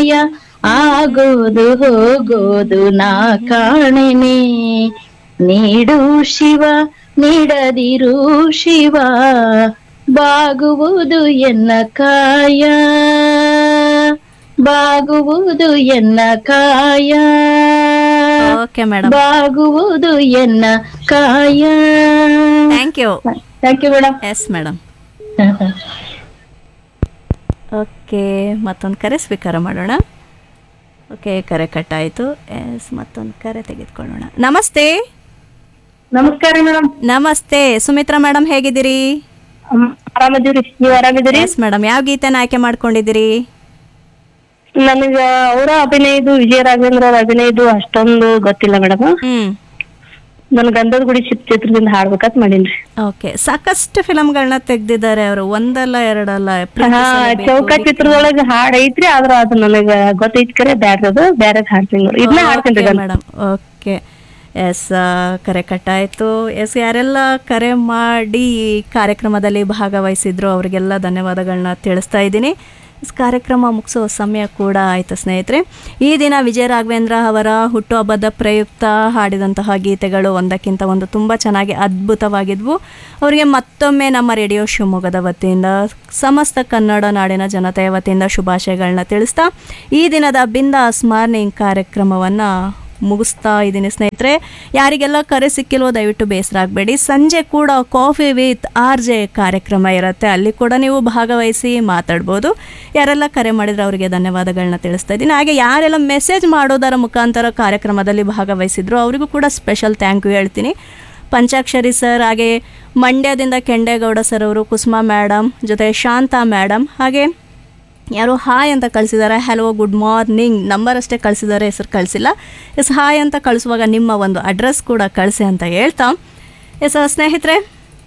ಮಾಯ ಆಗೋದು ಹೋಗೋದು ನಾ ಕಾಣೆನೆ ನೀಡು ಶಿವ ನೀಡದಿರು ಶಿವ ಬಾಗುವುದು ಎನ್ನ ಕಾಯ ಬಾಗುವುದು ಎನ್ನ ಕಾಯ ಓಕೆ ಮೇಡಮ್ ಬಾಗುವುದು ಎನ್ನ ಕಾಯ thank you thank you madam yes madam okay ಮತ್ತೊಂದು ಕರೆ ಸ್ವೀಕಾರ ಮಾಡೋಣ ಓಕೆ ಕರೆ ಕಟ್ಟಾಯಿತು ಎಸ್ ಮತ್ತೊಂದು ಕರೆ ತೆಗೆದುಕೊಳ್ಳೋಣ ನಮಸ್ತೆ ನಮಸ್ಕಾರ ಮೇಡಮ್ ನಮಸ್ತೆ ಸುಮಿತ್ರಾ ಮೇಡಮ್ ಹೇಗಿದ್ದೀರಿ ಆರಾಮದೀವ್ರಿ ನೀವ್ ಆರಾಮಿದ್ದೀರಿ ಎಸ್ ಮೇಡಮ್ ಯಾವ ಗೀತೆನ ಆಯ್ಕೆ ಮಾಡ್ಕೊಂಡಿದ್ದೀರಿ ನನಗ ಅವರ ಅಭಿನಯದು ವಿಜಯ ರಾಘವೇಂದ್ರ ಅವ್ರ ಅಭಿನಯದು ಅಷ್ಟೊಂದು ಗೊತ್ತಿಲ್ಲ ಮೇಡಮ್ ಹ್ಮ್ ನನ್ ಗಂಧದ ಗುಡಿ ಚಿತ್ ಚಿತ್ರದಿಂದ ಹಾಡ್ಬೇಕಂತ ಮಾಡೀನ್ರಿ ಓಕೆ ಸಾಕಷ್ಟು ಫಿಲಮ್ಗಳನ್ನ ತೆಗ್ದಿದ್ದಾರೆ ಅವರು ಒಂದಲ್ಲ ಎರಡಲ್ಲ ಹಾ ಚೌಕ ಚಿತ್ರದೊಳಗ ಹಾಡ್ ಐತ್ರಿ ಆದ್ರ ಅದು ನನಗ ಗೊತ್ತೈತ್ ಕರೆ ಬ್ಯಾಡ್ರದು ಬ್ಯಾರೆ ಹಾಡ್ತೀನಿ ನೋಡ್ರಿ ಇದನ್ನ ಹಾಡ್ತೀನಿ ಗಂಧ ಮೇಡಮ್ ಓಕೆ ಎಸ್ ಕರೆ ಕಟ್ಟಾಯಿತು ಎಸ್ ಯಾರೆಲ್ಲ ಕರೆ ಮಾಡಿ ಈ ಕಾರ್ಯಕ್ರಮದಲ್ಲಿ ಭಾಗವಹಿಸಿದ್ರು ಅವರಿಗೆಲ್ಲ ಧನ್ಯವಾದಗಳನ್ನ ತಿಳಿಸ್ತಾ ಇದ್ದೀನಿ ಎಸ್, ಕಾರ್ಯಕ್ರಮ ಮುಗಿಸೋ ಸಮಯ ಕೂಡ ಆಯಿತು ಸ್ನೇಹಿತರೆ ಈ ದಿನ ವಿಜಯ ರಾಘವೇಂದ್ರ ಅವರ ಹುಟ್ಟುಹಬ್ಬದ ಪ್ರಯುಕ್ತ ಹಾಡಿದಂತಹ ಗೀತೆಗಳು ಒಂದಕ್ಕಿಂತ ಒಂದು ತುಂಬ ಚೆನ್ನಾಗಿ ಅದ್ಭುತವಾಗಿದ್ವು ಅವರಿಗೆ ಮತ್ತೊಮ್ಮೆ ನಮ್ಮ ರೇಡಿಯೋ ಶಿವಮೊಗ್ಗದ ವತಿಯಿಂದ ಸಮಸ್ತ ಕನ್ನಡ ನಾಡಿನ ಜನತೆಯ ವತಿಯಿಂದ ಶುಭಾಶಯಗಳನ್ನ ತಿಳಿಸ್ತಾ ಈ ದಿನದ ಬಿಂದಾಸ್ ಮಾರ್ನಿಂಗ್ ಕಾರ್ಯಕ್ರಮವನ್ನು ಮುಗಿಸ್ತಾ ಇದ್ದೀನಿ ಸ್ನೇಹಿತರೆ ಯಾರಿಗೆಲ್ಲ ಕರೆ ಸಿಕ್ಕಿಲ್ವೋ ದಯವಿಟ್ಟು ಬೇಸರ ಆಗಬೇಡಿ ಸಂಜೆ ಕೂಡ ಕಾಫಿ ವಿತ್ ಆರ್ ಜೆ ಕಾರ್ಯಕ್ರಮ ಇರುತ್ತೆ ಅಲ್ಲಿ ಕೂಡ ನೀವು ಭಾಗವಹಿಸಿ ಮಾತಾಡ್ಬೋದು ಯಾರೆಲ್ಲ ಕರೆ ಮಾಡಿದ್ರೆ ಅವರಿಗೆ ಧನ್ಯವಾದಗಳನ್ನ ತಿಳಿಸ್ತಾ ಇದ್ದೀನಿ ಹಾಗೆ ಯಾರೆಲ್ಲ ಮೆಸೇಜ್ ಮಾಡೋದರ ಮುಖಾಂತರ ಕಾರ್ಯಕ್ರಮದಲ್ಲಿ ಭಾಗವಹಿಸಿದ್ರು ಅವರಿಗೂ ಕೂಡ ಸ್ಪೆಷಲ್ ಥ್ಯಾಂಕ್ ಯು ಹೇಳ್ತೀನಿ ಪಂಚಾಕ್ಷರಿ ಸರ್ ಹಾಗೆ ಮಂಡ್ಯದಿಂದ ಕೆಂಡೇಗೌಡ ಸರ್ ಅವರು ಕುಸುಮಾ ಮೇಡಮ್ ಜೊತೆ ಶಾಂತಾ ಮೇಡಮ್ ಹಾಗೆ ಯಾರೋ ಹಾಯ್ ಅಂತ ಕಳಿಸಿದ್ದಾರೆ ಹಲೋ ಗುಡ್ ಮಾರ್ನಿಂಗ್ ನಂಬರ್ ಅಷ್ಟೇ ಕಳಿಸಿದ್ದಾರೆ ಹೆಸರು ಕಳಿಸಿಲ್ಲ ಎಸ್ ಹಾಯ್ ಅಂತ ಕಳಿಸುವಾಗ ನಿಮ್ಮ ಒಂದು ಅಡ್ರೆಸ್ ಕೂಡ ಕಳಿಸಿ ಅಂತ ಹೇಳ್ತಾ ಎಸ್ ಸ್ನೇಹಿತರೆ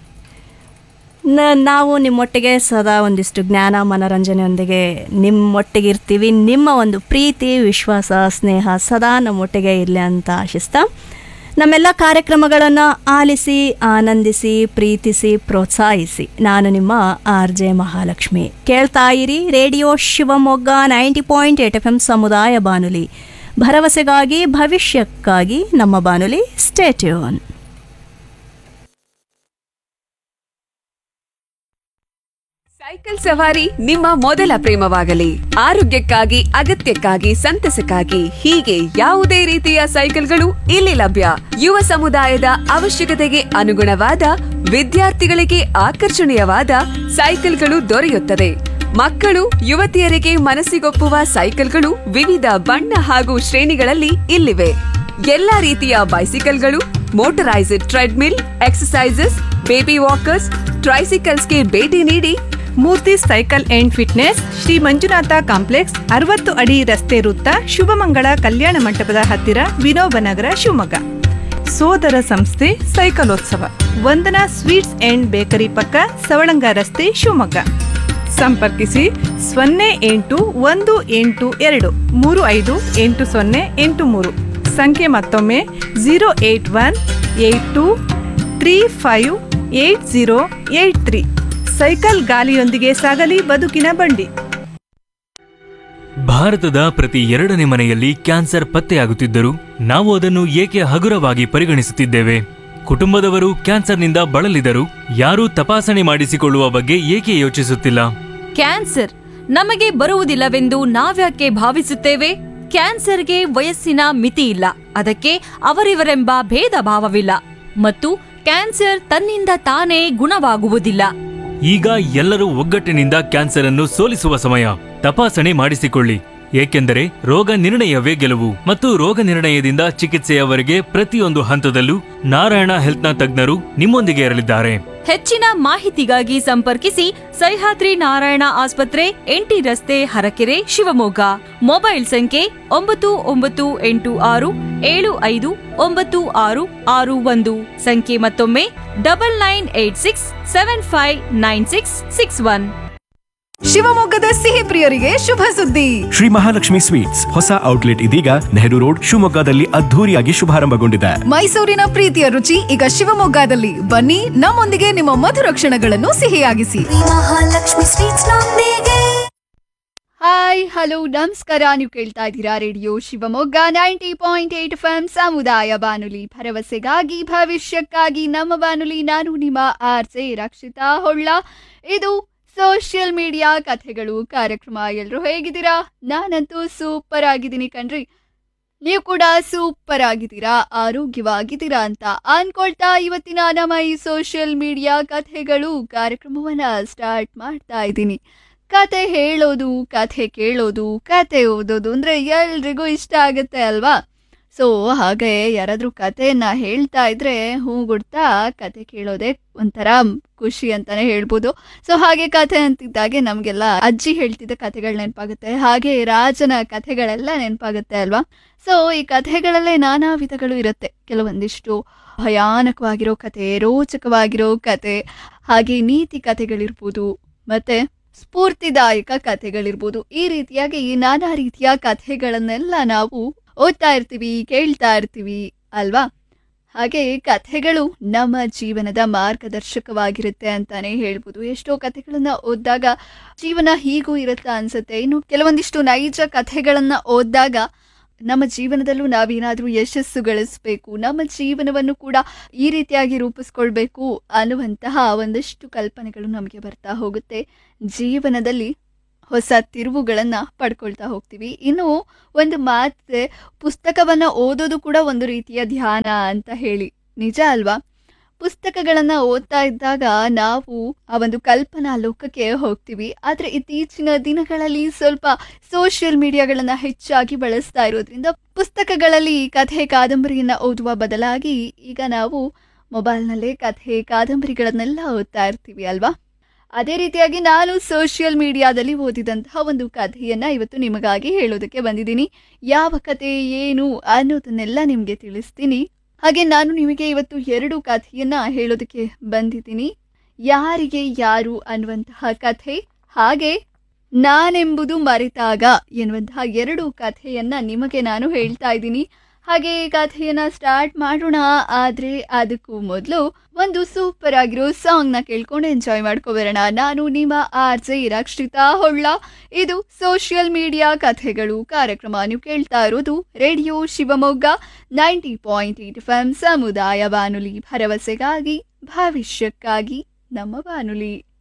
ನ- ನಾವು ನಿಮ್ಮೊಟ್ಟಿಗೆ ಸದಾ ಒಂದಿಷ್ಟು ಜ್ಞಾನ ಮನೋರಂಜನೆಯೊಂದಿಗೆ ನಿಮ್ಮೊಟ್ಟಿಗೆ ಇರ್ತೀವಿ ನಿಮ್ಮ ಒಂದು ಪ್ರೀತಿ ವಿಶ್ವಾಸ ಸ್ನೇಹ ಸದಾ ನಮ್ಮೊಟ್ಟಿಗೆ ಇರಲಿ ಅಂತ ಆಶಿಸ್ತಾ ನಮ್ಮೆಲ್ಲ ಕಾರ್ಯಕ್ರಮಗಳನ್ನು ಆಲಿಸಿ ಆನಂದಿಸಿ ಪ್ರೀತಿಸಿ ಪ್ರೋತ್ಸಾಹಿಸಿ ನಾನು ನಿಮ್ಮ ಆರ್ ಜೆ ಮಹಾಲಕ್ಷ್ಮಿ ಕೇಳ್ತಾ ಇರಿ radio Shivamogga ninety point eight F M ಸಮುದಾಯ ಬಾನುಲಿ ಭರವಸೆಗಾಗಿ ಭವಿಷ್ಯಕ್ಕಾಗಿ ನಮ್ಮ ಬಾನುಲಿ ಸ್ಟೇಟ್ಯೂನ್ ಸೈಕಲ್ ಸವಾರಿ ನಿಮ್ಮ ಮೊದಲ ಪ್ರೇಮವಾಗಲಿ ಆರೋಗ್ಯಕ್ಕಾಗಿ ಅಗತ್ಯಕ್ಕಾಗಿ ಸಂತಸಕ್ಕಾಗಿ ಹೀಗೆ ಯಾವುದೇ ರೀತಿಯ ಸೈಕಲ್ಗಳು ಇಲ್ಲಿ ಲಭ್ಯ ಯುವ ಸಮುದಾಯದ ಅವಶ್ಯಕತೆಗೆ ಅನುಗುಣವಾದ ವಿದ್ಯಾರ್ಥಿಗಳಿಗೆ ಆಕರ್ಷಣೀಯವಾದ ಸೈಕಲ್ಗಳು ದೊರೆಯುತ್ತದೆ ಮಕ್ಕಳು ಯುವತಿಯರಿಗೆ ಮನಸ್ಸಿಗೊಪ್ಪುವ ಸೈಕಲ್ಗಳು ವಿವಿಧ ಬಣ್ಣ ಹಾಗೂ ಶ್ರೇಣಿಗಳಲ್ಲಿ ಇಲ್ಲಿವೆ ಎಲ್ಲಾ ರೀತಿಯ ಬೈಸಿಕಲ್ಗಳು ಮೋಟರೈಸ್ಡ್ ಟ್ರೆಡ್ಮಿಲ್ ಎಕ್ಸಸೈಸಸ್ ಬೇಬಿ ವಾಕರ್ಸ್ ಟ್ರೈಸಿಕಲ್ಸ್ಗೆ ಭೇಟಿ ನೀಡಿ Murthy cycle and fitness Shri Manjunatha complex ಅರವತ್ತು ಅಡಿ ರಸ್ತೆ ವೃತ್ತ ಶುಭಮಂಗಳ ಕಲ್ಯಾಣ ಮಂಟಪದ ಹತ್ತಿರ ವಿನೋಬ ನಗರ ಶಿವಮೊಗ್ಗ ಸೋದರ ಸಂಸ್ಥೆ ಸೈಕಲೋತ್ಸವ ವಂದನಾ ಸ್ವೀಟ್ಸ್ ಅಂಡ್ ಬೇಕರಿ ಪಕ್ಕ ಸವಳಂಗ ರಸ್ತೆ ಶಿವಮೊಗ್ಗ ಸಂಪರ್ಕಿಸಿ ಸೊನ್ನೆ ಎಂಟು ಒಂದು ಎಂಟು ಎರಡು ಮೂರು ಐದು ಎಂಟು ಸೊನ್ನೆ ಎಂಟು ಮೂರು ಸಂಖ್ಯೆ ಮತ್ತೊಮ್ಮೆ zero eight one eight two three five eight zero eight three cycle ಗಾಲಿಯೊಂದಿಗೆ ಸಾಗಲಿ ಬದುಕಿನ ಬಂಡಿ ಭಾರತದ ಪ್ರತಿ ಎರಡನೇ ಮನೆಯಲ್ಲಿ ಕ್ಯಾನ್ಸರ್ ಪತ್ತೆಯಾಗುತ್ತಿದ್ದರೂ ನಾವು ಅದನ್ನು ಏಕೆ ಹಗುರವಾಗಿ ಪರಿಗಣಿಸುತ್ತಿದ್ದೇವೆ ಕುಟುಂಬದವರು ಕ್ಯಾನ್ಸರ್ನಿಂದ ಬಳಲಿದರು ಯಾರೂ ತಪಾಸಣೆ ಮಾಡಿಸಿಕೊಳ್ಳುವ ಬಗ್ಗೆ ಏಕೆ ಯೋಚಿಸುತ್ತಿಲ್ಲ ಕ್ಯಾನ್ಸರ್ ನಮಗೆ ಬರುವುದಿಲ್ಲವೆಂದು ನಾವ್ಯಾಕೆ ಭಾವಿಸುತ್ತೇವೆ ಕ್ಯಾನ್ಸರ್ಗೆ ವಯಸ್ಸಿನ ಮಿತಿ ಇಲ್ಲ ಅದಕ್ಕೆ ಅವರಿವರೆಂಬ ಭೇದ ಭಾವವಿಲ್ಲ ಮತ್ತು ಕ್ಯಾನ್ಸರ್ ತನ್ನಿಂದ ತಾನೇ ಗುಣವಾಗುವುದಿಲ್ಲ ಈಗ ಎಲ್ಲರೂ ಒಗ್ಗಟ್ಟಿನಿಂದ ಕ್ಯಾನ್ಸರ್ ಅನ್ನು ಸೋಲಿಸುವ ಸಮಯ ತಪಾಸಣೆ ಮಾಡಿಸಿಕೊಳ್ಳಿ ಏಕೆಂದರೆ ರೋಗ ನಿರ್ಣಯವೇ ಗೆಲುವು ಮತ್ತು ರೋಗ ನಿರ್ಣಯದಿಂದ ಚಿಕಿತ್ಸೆಯವರೆಗೆ ಪ್ರತಿಯೊಂದು ಹಂತದಲ್ಲೂ ನಾರಾಯಣ ಹೆಲ್ತ್ನ ತಜ್ಞರು ನಿಮ್ಮೊಂದಿಗೆ ಇರಲಿದ್ದಾರೆ ಹೆಚ್ಚಿನ ಮಾಹಿತಿಗಾಗಿ ಸಂಪರ್ಕಿಸಿ ಸಹ್ಯಾದ್ರಿ ನಾರಾಯಣ ಆಸ್ಪತ್ರೆ ಎಂಟಿ ರಸ್ತೆ ಹರಕೆರೆ ಶಿವಮೊಗ್ಗ ಮೊಬೈಲ್ ಸಂಖ್ಯೆ ಒಂಬತ್ತು ಒಂಬತ್ತು ಎಂಟು ಆರು ಏಳು ಐದು ಒಂಬತ್ತು ಆರು ಆರು ಒಂದು ಸಂಖ್ಯೆ ಮತ್ತೊಮ್ಮೆ double nine eight six seven five nine six six one ಶಿವಮೊಗ್ಗದ ಸಿಹಿ ಪ್ರಿಯರಿಗೆ ಶುಭ ಸುದ್ದಿ ಶ್ರೀ ಮಹಾಲಕ್ಷ್ಮಿ ಸ್ವೀಟ್ಸ್ ಹೊಸ ಔಟ್ಲೆಟ್ ಇದೀಗ ನೆಹರು ರೋಡ್ ಶಿವಮೊಗ್ಗದಲ್ಲಿ ಅದ್ಧೂರಿಯಾಗಿ ಶುಭಾರಂಭಗೊಂಡಿದೆ ಮೈಸೂರಿನ ಪ್ರೀತಿಯ ರುಚಿ ಈಗ ಶಿವಮೊಗ್ಗದಲ್ಲಿ ಬನ್ನಿ ನಮ್ಮೊಂದಿಗೆ ನಿಮ್ಮ ಮಧುರ ಕ್ಷಣಗಳನ್ನು ಸಿಹಿಯಾಗಿಸಿ ಹಾಯ್ ಹಲೋ ನಮಸ್ಕಾರ ನೀವು ಕೇಳ್ತಾ ಇದ್ದೀರಾ radio Shivamogga ninety point eight F M ಸಮುದಾಯ ಬಾನುಲಿ ಭರವಸೆಗಾಗಿ ಭವಿಷ್ಯಕ್ಕಾಗಿ ನಮ್ಮ ಬಾನುಲಿ ನಾನು ನಿಮ್ಮ ಆರ್ ಜೆ ರಕ್ಷಿತಾ ಹೊಳ್ಳ ಇದು ಸೋಷಿಯಲ್ ಮೀಡಿಯಾ ಕಥೆಗಳು ಕಾರ್ಯಕ್ರಮ ಎಲ್ಲರೂ ಹೇಗಿದ್ದೀರಾ ನಾನಂತೂ ಸೂಪರ್ ಆಗಿದ್ದೀನಿ ಕಣ್ರಿ ನೀವು ಕೂಡ ಸೂಪರ್ ಆಗಿದ್ದೀರಾ ಆರೋಗ್ಯವಾಗಿದ್ದೀರಾ ಅಂತ ಅನ್ಕೊಳ್ತಾ ಇವತ್ತಿನ ನಮ್ಮ ಈ ಸೋಷಿಯಲ್ ಮೀಡಿಯಾ ಕಥೆಗಳು ಕಾರ್ಯಕ್ರಮವನ್ನ ಸ್ಟಾರ್ಟ್ ಮಾಡ್ತಾ ಇದ್ದೀನಿ ಕತೆ ಹೇಳೋದು ಕಥೆ ಕೇಳೋದು ಕತೆ ಓದೋದು ಅಂದರೆ ಎಲ್ರಿಗೂ ಇಷ್ಟ ಆಗುತ್ತೆ ಅಲ್ವಾ ಸೊ ಹಾಗೆ ಯಾರಾದರೂ ಕಥೆಯನ್ನ ಹೇಳ್ತಾ ಇದ್ರೆ ಹೂಗುಡ್ತಾ ಕತೆ ಕೇಳೋದೇ ಒಂಥರ ಖುಷಿ ಅಂತಾನೆ ಹೇಳ್ಬೋದು ಸೊ ಹಾಗೆ ಕಥೆ ಅಂತಿದ್ದಾಗೆ ನಮಗೆಲ್ಲ ಅಜ್ಜಿ ಹೇಳ್ತಿದ್ದ ಕಥೆಗಳು ನೆನಪಾಗುತ್ತೆ ಹಾಗೆ ರಾಜನ ಕಥೆಗಳೆಲ್ಲ ನೆನಪಾಗುತ್ತೆ ಅಲ್ವಾ ಸೊ ಈ ಕಥೆಗಳಲ್ಲೇ ನಾನಾ ವಿಧಗಳು ಇರುತ್ತೆ ಕೆಲವೊಂದಿಷ್ಟು ಭಯಾನಕವಾಗಿರೋ ಕತೆ ರೋಚಕವಾಗಿರೋ ಕತೆ ಹಾಗೆ ನೀತಿ ಕಥೆಗಳಿರ್ಬೋದು ಮತ್ತೆ ಸ್ಫೂರ್ತಿದಾಯಕ ಕಥೆಗಳಿರ್ಬೋದು ಈ ರೀತಿಯಾಗಿ ನಾನಾ ರೀತಿಯ ಕಥೆಗಳನ್ನೆಲ್ಲ ನಾವು ಓದ್ತಾ ಇರ್ತೀವಿ ಕೇಳ್ತಾ ಇರ್ತೀವಿ ಅಲ್ವಾ ಹಾಗೆ ಕಥೆಗಳು ನಮ್ಮ ಜೀವನದ ಮಾರ್ಗದರ್ಶಕವಾಗಿರುತ್ತೆ ಅಂತಾನೆ ಹೇಳ್ಬೋದು ಎಷ್ಟೋ ಕಥೆಗಳನ್ನ ಓದಿದಾಗ ಜೀವನ ಹೀಗೂ ಇರುತ್ತಾ ಅನ್ಸುತ್ತೆ ಇನ್ನು ಕೆಲವೊಂದಿಷ್ಟು ನೈಜ ಕಥೆಗಳನ್ನ ಓದಿದಾಗ ನಮ್ಮ ಜೀವನದಲ್ಲೂ ನಾವೇನಾದರೂ ಯಶಸ್ಸು ಗಳಿಸ್ಬೇಕು ನಮ್ಮ ಜೀವನವನ್ನು ಕೂಡ ಈ ರೀತಿಯಾಗಿ ರೂಪಿಸ್ಕೊಳ್ಬೇಕು ಅನ್ನುವಂತಹ ಒಂದಷ್ಟು ಕಲ್ಪನೆಗಳು ನಮಗೆ ಬರ್ತಾ ಹೋಗುತ್ತೆ ಜೀವನದಲ್ಲಿ ಹೊಸ ತಿರುವುಗಳನ್ನು ಪಡ್ಕೊಳ್ತಾ ಹೋಗ್ತೀವಿ ಇನ್ನು ಒಂದು ಮಾತೆ ಪುಸ್ತಕವನ್ನು ಓದೋದು ಕೂಡ ಒಂದು ರೀತಿಯ ಧ್ಯಾನ ಅಂತ ಹೇಳಿ ನಿಜ ಅಲ್ವಾ ಪುಸ್ತಕಗಳನ್ನು ಓದ್ತಾ ಇದ್ದಾಗ ನಾವು ಆ ಒಂದು ಕಲ್ಪನಾ ಲೋಕಕ್ಕೆ ಹೋಗ್ತೀವಿ ಆದರೆ ಇತ್ತೀಚಿನ ದಿನಗಳಲ್ಲಿ ಸ್ವಲ್ಪ ಸೋಷಿಯಲ್ ಮೀಡಿಯಾಗಳನ್ನು ಹೆಚ್ಚಾಗಿ ಬಳಸ್ತಾ ಇರೋದ್ರಿಂದ ಪುಸ್ತಕಗಳಲ್ಲಿ ಕಥೆ ಕಾದಂಬರಿಯನ್ನು ಓದುವ ಬದಲಾಗಿ ಈಗ ನಾವು ಮೊಬೈಲ್ನಲ್ಲೇ ಕಥೆ ಕಾದಂಬರಿಗಳನ್ನೆಲ್ಲ ಓದ್ತಾ ಇರ್ತೀವಿ ಅಲ್ವಾ ಅದೇ ರೀತಿಯಾಗಿ ನಾನು ಸೋಷಿಯಲ್ ಮೀಡಿಯಾದಲ್ಲಿ ಓದಿದಂತಹ ಒಂದು ಕಥೆಯನ್ನು ಇವತ್ತು ನಿಮಗಾಗಿ ಹೇಳೋದಕ್ಕೆ ಬಂದಿದ್ದೀನಿ ಯಾವ ಕಥೆ ಏನು ಅನ್ನೋದನ್ನೆಲ್ಲ ನಿಮಗೆ ತಿಳಿಸ್ತೀನಿ ಹಾಗೆ ನಾನು ನಿಮಗೆ ಇವತ್ತು ಎರಡು ಕಥೆಯನ್ನು ಹೇಳೋದಕ್ಕೆ ಬಂದಿದ್ದೀನಿ ಯಾರಿಗೆ ಯಾರು ಅನ್ನುವಂತಹ ಕಥೆ ಹಾಗೆ ನಾನೆಂಬುದು ಮರೆತಾಗ ಎನ್ನುವಂತಹ ಎರಡು ಕಥೆಯನ್ನ ನಿಮಗೆ ನಾನು ಹೇಳ್ತಾ ಇದ್ದೀನಿ ಹಾಗೆ ಕಥೆಯನ್ನ ಸ್ಟಾರ್ಟ್ ಮಾಡೋಣ ಆದರೆ ಅದಕ್ಕೂ ಮೊದಲು ಒಂದು ಸೂಪರ್ ಆಗಿರೋ ಸಾಂಗ್ನ ಕೇಳ್ಕೊಂಡು ಎಂಜಾಯ್ ಮಾಡ್ಕೊಬರೋಣ ನಾನು ನಿಮ್ಮ ಆರ್ ಜೆ ರಕ್ಷಿತಾ ಹೊಳ್ಳ ಇದು ಸೋಷಿಯಲ್ ಮೀಡಿಯಾ ಕಥೆಗಳು ಕಾರ್ಯಕ್ರಮ ನೀವು ಕೇಳ್ತಾ ಇರೋದು radio Shivamogga ninety point eight F ಸಮುದಾಯ ಬಾನುಲಿ ಭರವಸೆಗಾಗಿ ಭವಿಷ್ಯಕ್ಕಾಗಿ ನಮ್ಮ ಬಾನುಲಿ